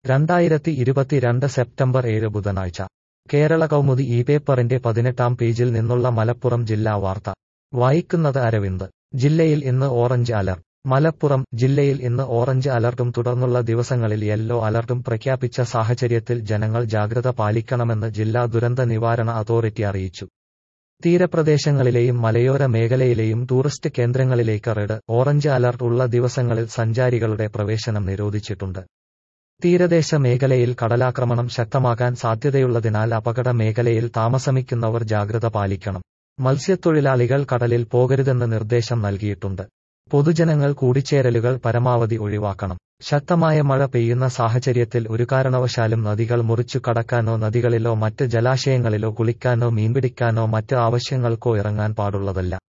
രണ്ടായിരത്തി ഇരുപത്തിരണ്ട് സെപ്റ്റംബർ ഏഴ് ബുധനാഴ്ച കേരള കൗമുദി ഈ പേപ്പറിന്റെ പതിനെട്ടാം പേജിൽ നിന്നുള്ള മലപ്പുറം ജില്ലാ വാർത്ത വായിക്കുന്നത് അരവിന്ദ് ജില്ലയിൽ ഇന്ന് ഓറഞ്ച് അലർട്ട് മലപ്പുറം ജില്ലയിൽ ഇന്ന് ഓറഞ്ച് അലർട്ടും തുടർന്നുള്ള ദിവസങ്ങളിൽ യെല്ലോ അലർട്ടും പ്രഖ്യാപിച്ച സാഹചര്യത്തിൽ ജനങ്ങൾ ജാഗ്രത പാലിക്കണമെന്ന് ജില്ലാ ദുരന്ത നിവാരണ അതോറിറ്റി അറിയിച്ചു തീരപ്രദേശങ്ങളിലെയും മലയോര മേഖലയിലെയും ടൂറിസ്റ്റ് കേന്ദ്രങ്ങളിലേക്ക് റെഡ് ഓറഞ്ച് അലർട്ട് ഉള്ള ദിവസങ്ങളിൽ സഞ്ചാരികളുടെ പ്രവേശനം നിരോധിച്ചിട്ടുണ്ട് തീരദേശ മേഖലയിൽ കടലാക്രമണം ശക്തമാകാൻ സാധ്യതയുള്ളതിനാൽ അപകട മേഖലയിൽ താമസമിക്കുന്നവർ ജാഗ്രത പാലിക്കണം മത്സ്യത്തൊഴിലാളികൾ കടലിൽ പോകരുതെന്ന് നിർദ്ദേശം നൽകിയിട്ടുണ്ട് പൊതുജനങ്ങൾ കൂടിച്ചേരലുകൾ പരമാവധി ഒഴിവാക്കണം ശക്തമായ മഴ പെയ്യുന്ന സാഹചര്യത്തിൽ ഒരു കാരണവശാലും നദികൾ മുറിച്ചു കടക്കാനോ നദികളിലോ മറ്റ് ജലാശയങ്ങളിലോ കുളിക്കാനോ മീൻപിടിക്കാനോ മറ്റ് ആവശ്യങ്ങൾക്കോ ഇറങ്ങാൻ പാടുള്ളതല്ല